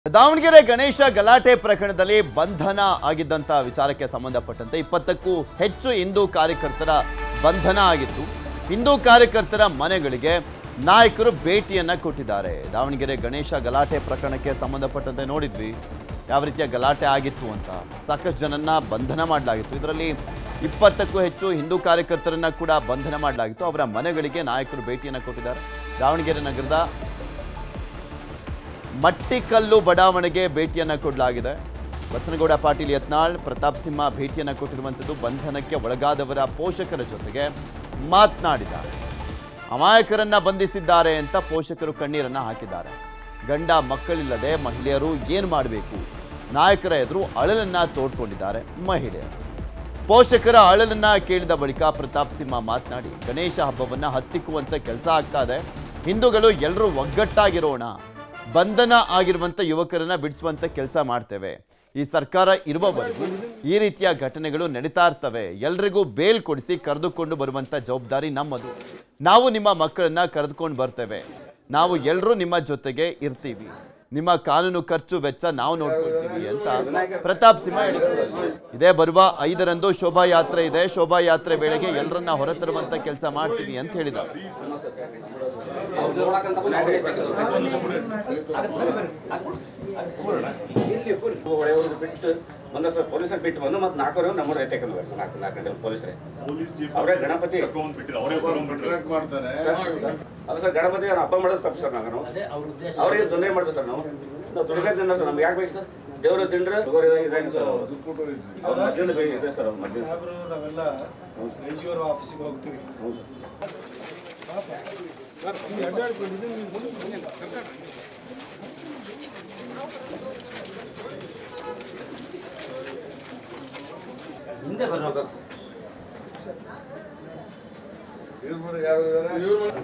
ದಾವಣಗೆರೆ ಗಣೇಶ ಗಲಾಟೆ ಪ್ರಕರಣದಲ್ಲಿ ಬಂಧನ ಆಗಿದ್ದಂತ ವಿಚಾರಕ್ಕೆ ಸಂಬಂಧಪಟ್ಟಂತೆ ಇಪ್ಪತ್ತಕ್ಕೂ ಹೆಚ್ಚು ಹಿಂದೂ ಕಾರ್ಯಕರ್ತರ ಬಂಧನ ಆಗಿತ್ತು ಹಿಂದೂ ಕಾರ್ಯಕರ್ತರ ಮನೆಗಳಿಗೆ ನಾಯಕರು ಭೇಟಿಯನ್ನ ಕೊಟ್ಟಿದ್ದಾರೆ ದಾವಣಗೆರೆ ಗಣೇಶ ಗಲಾಟೆ ಪ್ರಕರಣಕ್ಕೆ ಸಂಬಂಧಪಟ್ಟಂತೆ ನೋಡಿದ್ವಿ ಯಾವ ರೀತಿಯ ಗಲಾಟೆ ಆಗಿತ್ತು ಅಂತ ಸಾಕಷ್ಟು ಜನನ್ನ ಬಂಧನ ಮಾಡಲಾಗಿತ್ತು ಇದರಲ್ಲಿ ಇಪ್ಪತ್ತಕ್ಕೂ ಹೆಚ್ಚು ಹಿಂದೂ ಕಾರ್ಯಕರ್ತರನ್ನ ಕೂಡ ಬಂಧನ ಮಾಡಲಾಗಿತ್ತು ಅವರ ಮನೆಗಳಿಗೆ ನಾಯಕರು ಭೇಟಿಯನ್ನ ಕೊಟ್ಟಿದ್ದಾರೆ ದಾವಣಗೆರೆ ನಗರದ ಮಟ್ಟಿಕಲ್ಲು ಬಡಾವಣೆಗೆ ಭೇಟಿಯನ್ನ ಕೊಡಲಾಗಿದೆ ಬಸನಗೌಡ ಪಾಟೀಲ್ ಯತ್ನಾಳ್ ಪ್ರತಾಪ್ ಸಿಂಹ ಭೇಟಿಯನ್ನ ಕೊಟ್ಟಿರುವಂಥದ್ದು ಬಂಧನಕ್ಕೆ ಒಳಗಾದವರ ಪೋಷಕರ ಜೊತೆಗೆ ಮಾತನಾಡಿದ್ದಾರೆ ಅಮಾಯಕರನ್ನ ಬಂಧಿಸಿದ್ದಾರೆ ಅಂತ ಪೋಷಕರು ಕಣ್ಣೀರನ್ನ ಹಾಕಿದ್ದಾರೆ ಗಂಡ ಮಕ್ಕಳಿಲ್ಲದೆ ಮಹಿಳೆಯರು ಏನು ಮಾಡಬೇಕು ನಾಯಕರ ಎದುರು ಅಳಲನ್ನ ತೋಡ್ಕೊಂಡಿದ್ದಾರೆ ಮಹಿಳೆಯರು ಪೋಷಕರ ಅಳಲನ್ನ ಕೇಳಿದ ಬಳಿಕ ಪ್ರತಾಪ್ ಸಿಂಹ ಮಾತನಾಡಿ ಗಣೇಶ ಹಬ್ಬವನ್ನ ಹತ್ತಿಕ್ಕುವಂತ ಕೆಲಸ ಆಗ್ತಾ ಇದೆ ಹಿಂದೂಗಳು ಎಲ್ಲರೂ ಒಗ್ಗಟ್ಟಾಗಿರೋಣ ಬಂಧನ ಆಗಿರುವಂತ ಯುವಕರನ್ನ ಬಿಡಿಸುವಂತ ಕೆಲಸ ಮಾಡ್ತೇವೆ ಈ ಸರ್ಕಾರ ಇರುವವರೆಗೂ ಈ ರೀತಿಯ ಘಟನೆಗಳು ನಡೀತಾ ಇರ್ತವೆ ಎಲ್ರಿಗೂ ಬೇಲ್ ಕೊಡಿಸಿ ಕರೆದುಕೊಂಡು ಬರುವಂತ ಜವಾಬ್ದಾರಿ ನಮ್ಮದು ನಾವು ನಿಮ್ಮ ಮಕ್ಕಳನ್ನ ಕರೆದುಕೊಂಡು ಬರ್ತೇವೆ ನಾವು ಎಲ್ಲರೂ ನಿಮ್ಮ ಜೊತೆಗೆ ಇರ್ತೀವಿ ನಿಮ್ಮ ಕಾನೂನು ಖರ್ಚು ವೆಚ್ಚ ನಾವು ನೋಡ್ಕೊಳ್ತೀವಿ ಅಂತ ಪ್ರತಾಪ್ ಸಿಂಹ ಹೇಳಿದ್ದಾರೆ ಇದೇ ಬರುವ ಐದರಂದು ಶೋಭಾಯಾತ್ರೆ ಇದೆ ಶೋಭಾಯಾತ್ರೆ ವೇಳೆಗೆ ಎಲ್ಲರನ್ನ ಹೊರತರುವಂತ ಕೆಲಸ ಮಾಡ್ತೀವಿ ಅಂತ ಹೇಳಿದ್ದಾರೆ ಹೊಳೆಯವ್ರದ್ದು ಬಿಟ್ಟು ಬಂದ ಸರ್ ಪೊಲೀಸರು ಬಿಟ್ಟು ಬಂದು ಮತ್ತೆ ನಾಲ್ಕೂವರೆ ನಮ್ಮ ರೈತ ನಾಲ್ಕು ನಾಲ್ಕು ಗಂಟೆ ಪೊಲೀಸರೇ ಪೊಲೀಸ್ ಜೀಪ್ ಅವರೇ ಗಣಪತಿ ಕರ್ಕೊಂಡ್ಬಿಟ್ಟಿದ್ರು ಅವರೇ ಕರ್ಕೊಂಡ್ಬಿಟ್ರೆ ಟ್ರ್ಯಾಕ್ ಮಾಡ್ತಾರೆ ಅಲ್ಲ ಸರ್ ಗಣಪತಿ ಅವ್ರು ಹಬ್ಬ ಮಾಡೋದು ತಪ್ಪು ಸರ್ ನಾವು ಅವ್ರಿಗೆ ತೊಂದರೆ ಮಾಡ್ತೀವಿ ಸರ್ ನಾವು ನಾವು ದುರ್ಗ ಜನ ಸರ್ ನಮ್ಗೆ ಯಾಕೆ ಬೇಕು ಸರ್ ದೇವರ ತಿಂಡ್ರೆ ಇದಾಗಿ ಸರ್ ದುಡ್ಡು ಕೊಟ್ಟು ಹೋಗಿದ್ವಿ. ಅವ್ರ ಮಧ್ಯಾಹ್ನ ಬೇಕು ಇದೆ ಸರ್ ಅವ್ರ ಮಧ್ಯಾಹ್ನ ಸಾಹೇಬ್ರು ನಾವೆಲ್ಲ ಎನ್ ಜಿ ಅವ್ರ ಆಫೀಸಿಗೆ ಹೋಗ್ತೀವಿ ಈ ಅಡ್ಡಾಡ್ಕೊಂಡು ಇದು ನೀವು ಮುಂದೆ ಬನ್ನಿ. ಹಿಂದೆ ಬರ್ಬೇಕು ಸರ್ ಇವ್ರು ಯಾರು ಇದಾರೆ?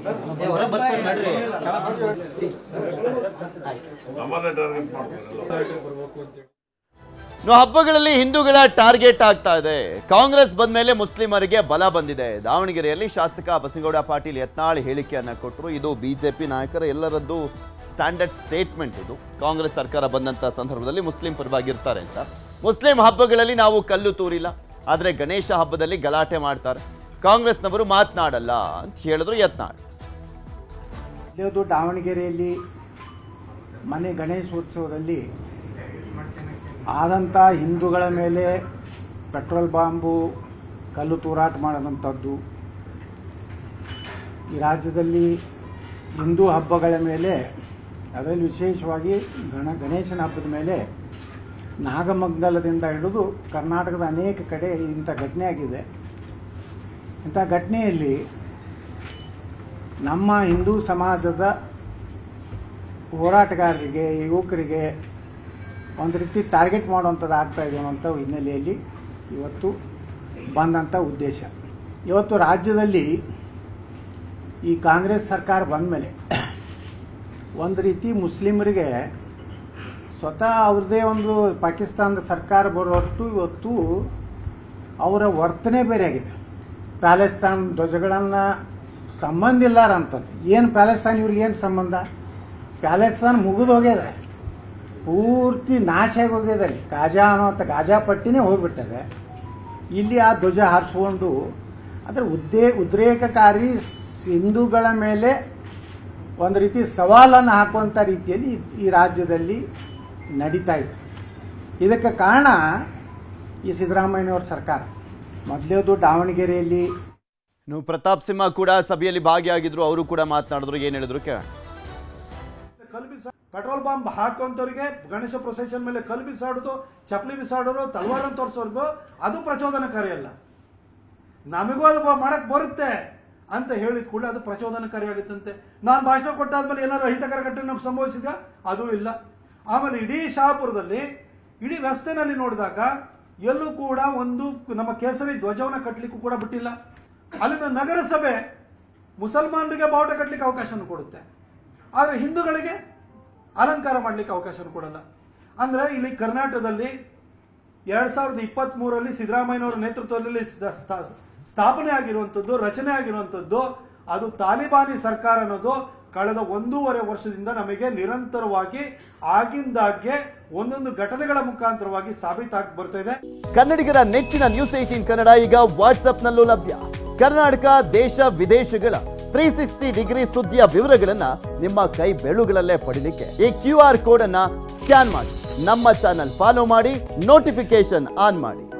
ನಮ್ಮನ್ನೇ ಟಾರ್ಗೆಟ್ ಮಾಡ್ತಾರೆ ಬರ್ಬೇಕು ಅಂತೇಳಿ ಇನ್ನು ಹಬ್ಬಗಳಲ್ಲಿ ಹಿಂದೂಗಳ ಟಾರ್ಗೆಟ್ ಆಗ್ತಾ ಇದೆ ಕಾಂಗ್ರೆಸ್ ಬಂದ ಮೇಲೆ ಮುಸ್ಲಿಮರಿಗೆ ಬಲ ಬಂದಿದೆ ದಾವಣಗೆರೆಯಲ್ಲಿ ಶಾಸಕ ಬಸನಗೌಡ ಪಾಟೀಲ್ ಯತ್ನಾಳ್ ಹೇಳಿಕೆಯನ್ನ ಕೊಟ್ಟರು ಇದು ಬಿಜೆಪಿ ನಾಯಕರ ಎಲ್ಲರದ್ದು ಸ್ಟ್ಯಾಂಡರ್ಡ್ ಸ್ಟೇಟ್ಮೆಂಟ್ ಇದು ಕಾಂಗ್ರೆಸ್ ಸರ್ಕಾರ ಬಂದಂತ ಸಂದರ್ಭದಲ್ಲಿ ಮುಸ್ಲಿಂ ಪರವಾಗಿರ್ತಾರೆ ಅಂತ ಮುಸ್ಲಿಂ ಹಬ್ಬಗಳಲ್ಲಿ ನಾವು ಕಲ್ಲು ತೂರಿಲ್ಲ ಆದರೆ ಗಣೇಶ ಹಬ್ಬದಲ್ಲಿ ಗಲಾಟೆ ಮಾಡ್ತಾರೆ ಕಾಂಗ್ರೆಸ್ನವರು ಮಾತನಾಡಲ್ಲ ಅಂತ ಹೇಳಿದ್ರು ಯತ್ನಾಳ್ ಇದು ದಾವಣಗೆರೆಯಲ್ಲಿ ಮನೆ ಗಣೇಶೋತ್ಸವದಲ್ಲಿ ಆದಂಥ ಹಿಂದೂಗಳ ಮೇಲೆ ಪೆಟ್ರೋಲ್ ಬಾಂಬು ಕಲ್ಲು ತೂರಾಟ ಮಾಡಿದಂಥದ್ದು ಈ ರಾಜ್ಯದಲ್ಲಿ ಹಿಂದೂ ಹಬ್ಬಗಳ ಮೇಲೆ ಅದರಲ್ಲಿ ವಿಶೇಷವಾಗಿ ಗಣ ಗಣೇಶನ ಹಬ್ಬದ ಮೇಲೆ ನಾಗಮಂಗಲದಿಂದ ಹಿಡಿದು ಕರ್ನಾಟಕದ ಅನೇಕ ಕಡೆ ಇಂಥ ಘಟನೆ ಆಗಿದೆ ಇಂಥ ಘಟನೆಯಲ್ಲಿ ನಮ್ಮ ಹಿಂದೂ ಸಮಾಜದ ಹೋರಾಟಗಾರರಿಗೆ ಯುವಕರಿಗೆ ಒಂದು ರೀತಿ ಟಾರ್ಗೆಟ್ ಮಾಡುವಂಥದ್ದು ಆಗ್ತಾ ಇದೆ ಅನ್ನೋಂಥ ಹಿನ್ನೆಲೆಯಲ್ಲಿ ಇವತ್ತು ಬಂದಂಥ ಉದ್ದೇಶ ಇವತ್ತು ರಾಜ್ಯದಲ್ಲಿ ಈ ಕಾಂಗ್ರೆಸ್ ಸರ್ಕಾರ ಬಂದ ಮೇಲೆ ಒಂದು ರೀತಿ ಮುಸ್ಲಿಮರಿಗೆ ಸ್ವತಃ ಅವ್ರದ್ದೇ ಒಂದು ಪಾಕಿಸ್ತಾನದ ಸರ್ಕಾರ ಬರುವಷ್ಟು ಇವತ್ತು ಅವರ ವರ್ತನೆ ಬೇರೆ ಆಗಿದೆ ಪ್ಯಾಲೆಸ್ತಾನ್ ಧ್ವಜಗಳನ್ನು ಸಂಬಂಧ ಇಲ್ಲಾರಂತದ್ದು ಏನು ಪ್ಯಾಲೆಸ್ತಾನ್ ಇವ್ರಿಗೆ ಏನು ಸಂಬಂಧ ಪ್ಯಾಲೆಸ್ತಾನ್ ಮುಗಿದು ಹೋಗ್ಯದೆ ಪೂರ್ತಿ ನಾಶ ಆಗಿ ಹೋಗಿದೆ ಅಲ್ಲಿ ಗಾಜಾ ಅನ್ನೋಂಥ ಗಾಜಾ ಪಟ್ಟಿನೇ ಹೋಗ್ಬಿಟ್ಟದೆ ಇಲ್ಲಿ ಆ ಧ್ವಜ ಹಾರಿಸ್ಕೊಂಡು ಅದರ ಉದ್ದೇ ಉದ್ರೇಕಕಾರಿ ಹಿಂದೂಗಳ ಮೇಲೆ ಒಂದು ರೀತಿ ಸವಾಲನ್ನು ಹಾಕುವಂಥ ರೀತಿಯಲ್ಲಿ ಈ ರಾಜ್ಯದಲ್ಲಿ ನಡೀತಾ ಇದೆ ಇದಕ್ಕೆ ಕಾರಣ ಈ ಸಿದ್ದರಾಮಯ್ಯನವ್ರ ಸರ್ಕಾರ ಮೊದಲೇದು ದಾವಣಗೆರೆಯಲ್ಲಿ ಇನ್ನು ಪ್ರತಾಪ್ ಸಿಂಹ ಕೂಡ ಸಭೆಯಲ್ಲಿ ಭಾಗಿಯಾಗಿದ್ರು ಅವರು ಕೂಡ ಮಾತನಾಡಿದ್ರು ಏನ್ ಹೇಳಿದ್ರು ಕೇಳೋಣ ಕಲ್ಲು ಬಿಸ ಪೆಟ್ರೋಲ್ ಬಾಂಬ್ ಹಾಕುವಂಥವ್ರಿಗೆ ಗಣೇಶ ಪ್ರೊಸೆಷನ್ ಮೇಲೆ ಕಲ್ಲು ಬಿಸಾಡೋದು ಚಪ್ಪಲಿ ಬಿಸಾಡೋರು ತಲವಾರನ್ನು ತೋರಿಸೋರ್ಗು ಅದು ಪ್ರಚೋದನಕಾರಿ ಅಲ್ಲ ನಮಗೂ ಅದು ಬ- ಮಾಡಕ್ ಬರುತ್ತೆ ಅಂತ ಹೇಳಿದ ಕೂಡ ಅದು ಪ್ರಚೋದನಕಾರಿ ಆಗುತ್ತಂತೆ ನಾನು ಭಾಷಣ ಕೊಟ್ಟಾದ್ಮೇಲೆ ಏನಾದ್ರು ಅಹಿತಕರ ಘಟನೆ ನಮ್ಗೆ ಸಂಭವಿಸಿದ ಅದು ಇಲ್ಲ ಆಮೇಲೆ ಇಡೀ ಶಹಾಪುರದಲ್ಲಿ ಇಡೀ ರಸ್ತೆನಲ್ಲಿ ನೋಡಿದಾಗ ಎಲ್ಲೂ ಕೂಡ ಒಂದು ನಮ್ಮ ಕೇಸರಿ ಧ್ವಜವನ್ನು ಕಟ್ಟಲಿಕ್ಕೂ ಕೂಡ ಬಿಟ್ಟಿಲ್ಲ ಅಲ್ಲಿನ ನಗರಸಭೆ ಮುಸಲ್ಮಾನರಿಗೆ ಬಾವುಟ ಕಟ್ಟಲಿಕ್ಕೆ ಅವಕಾಶವನ್ನು ಕೊಡುತ್ತೆ ಆದರೆ ಹಿಂದೂಗಳಿಗೆ ಅಲಂಕಾರ ಮಾಡಲಿಕ್ಕೆ ಅವಕಾಶ ಕೊಡಲ್ಲ ಅಂದ್ರೆ ಇಲ್ಲಿ ಕರ್ನಾಟಕದಲ್ಲಿ ಎರಡ್ ಸಾವಿರದ ಇಪ್ಪತ್ತ್ ಮೂರರಲ್ಲಿ ಸಿದ್ದರಾಮಯ್ಯನವರ ನೇತೃತ್ವದಲ್ಲಿ ಸ- ಸ್ಥ- ಸ್ಥಾಪನೆ ಆಗಿರುವಂಥದ್ದು ರಚನೆ ಆಗಿರುವಂಥದ್ದು ಅದು ತಾಲಿಬಾನಿ ಸರ್ಕಾರ ಅನ್ನೋದು ಕಳೆದ ಒಂದೂವರೆ ವರ್ಷದಿಂದ ನಮಗೆ ನಿರಂತರವಾಗಿ ಆಗಿಂದಾಗ್ಗೆ ಒಂದೊಂದು ಘಟನೆಗಳ ಮುಖಾಂತರವಾಗಿ ಸಾಬೀತಾಗಿ ಬರ್ತಾ ಇದೆ ಕನ್ನಡಿಗರ ನೆಚ್ಚಿನ ನ್ಯೂಸ್ ಏಟೀನ್ ಕನ್ನಡ ಈಗ ವಾಟ್ಸ್ಆಪ್ನಲ್ಲೂ ಲಭ್ಯ ಕರ್ನಾಟಕ ದೇಶ ವಿದೇಶಗಳ ತ್ರೀ ಸಿಕ್ಸ್ಟಿ ಡಿಗ್ರಿ ಸುದ್ದಿಯ ವಿವರಗಳನ್ನ ನಿಮ್ಮ ಕೈ ಬೆಳುಗಳಲ್ಲೇ ಪಡಿಲಿಕ್ಕೆ ಈ ಕ್ಯೂ ಆರ್ ಕೋಡ್ ಅನ್ನ ಸ್ಕ್ಯಾನ್ ಮಾಡಿ ನಮ್ಮ ಚಾನಲ್ ಫಾಲೋ ಮಾಡಿ ನೋಟಿಫಿಕೇಶನ್ ಆನ್ ಮಾಡಿ